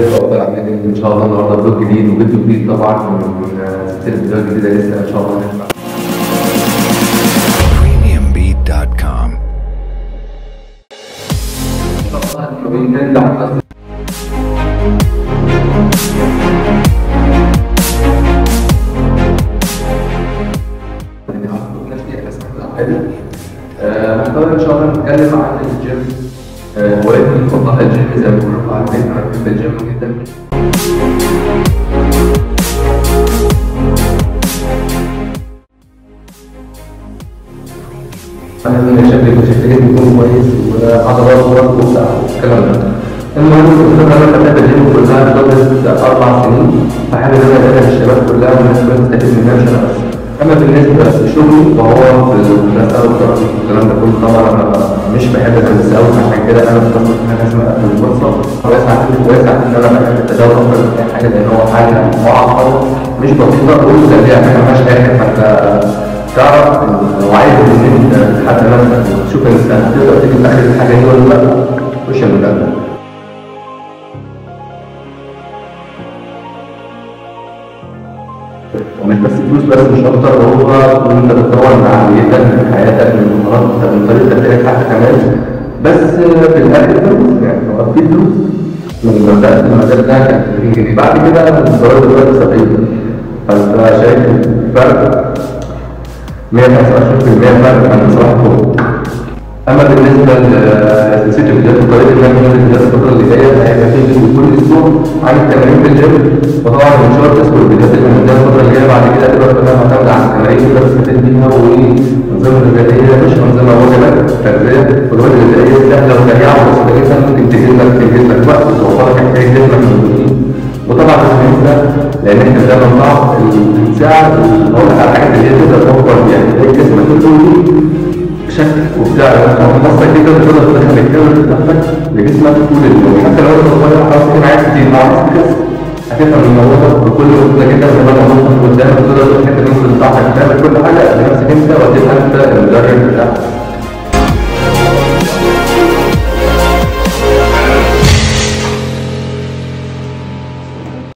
ازيكم افضل عاملين ايه ان شاء الله النهارده فلوج جديد وفيديو جديد طبعا من سلسله فيديوهات جديده لسه ان شاء الله هنطلع premiumbeat.com بنرجع محتوى ان شاء الله نتكلم عن الجيم آه، هوايتي المفضله الجيم زي ما كلكم عارفين انا بحب الجيم جدا انا من شكلي شكلي بيكون كويس وعضلات ورق وبتاع والكلام ده المهم كنت انا بحب الجيم كلها لمده اربع سنين فحابب ان انا ادعم الشباب كلها والناس كلها تستفيد منها مش انا بس اما بالنسبه لشغلي فهو في المساله والدراسه والكلام ده كله طبعا انا مش بحب الهندسه قوي عشان كده انا بتخصص في حاجه اسمها الفرصه واسع واسع ان انا بحب التداول اكتر من اي حاجه لان هو حاجه معقده مش بسيطه وسريعه ما فيهاش حاجه فانت تعرف لو عايز ان انت تحدد نفسك وتشوف انت هتقدر تيجي في اخر الحاجه دي ولا لا خش المجال ومش بس فلوس بس مش اكتر هو ان انت بتطور من عقليتك من حياتك من مهاراتك من طريقه تفكيرك حتى كمان بس في الاخر فلوس يعني هو في فلوس لما بدات المجال ده كان 30 جنيه بعد كده الدولار دلوقتي 70 فانت شايف الفرق 125% فرق عن صراحه فوق اما بالنسبه لسلسله الفيديوهات وطريقه ان انا انزل فيديوهات الفتره اللي جايه هيبقى في فيديو كل اسبوع عن التمارين في الجيم وطبعا من شورت اسمه الفيديوهات اللي هنزلها الفتره اللي جايه بعد كده تبقى كلها معتمده على التمارين تقدر تستفيد بيها وانظمه غذائيه مش انظمه وجبات تغذيه وجبات غذائيه سهله وسريعه وبسيطه جدا ممكن تجيب لك تنجز لك وقت وتوفر لك احتياج جسمك من البروتين وطبعا بالنسبه لان احنا زي ما نطلع الساعه اقول لك على حاجات اللي هي تقدر توفر يعني جسمك البروتين بشكل وبتاع مصر كده تقدر تدخل الكاميرا بتاعتك لجسمك طول اليوم حتى لو انت صغير خلاص كده عايز تزيد مع نفسك كده هتفهم الموضوع بكل بسيطه جدا زي ما انا قلت قدامك تقدر تحط النص بتاعتك تعمل كل حاجه لنفسك انت وتبقى انت المدرب بتاعك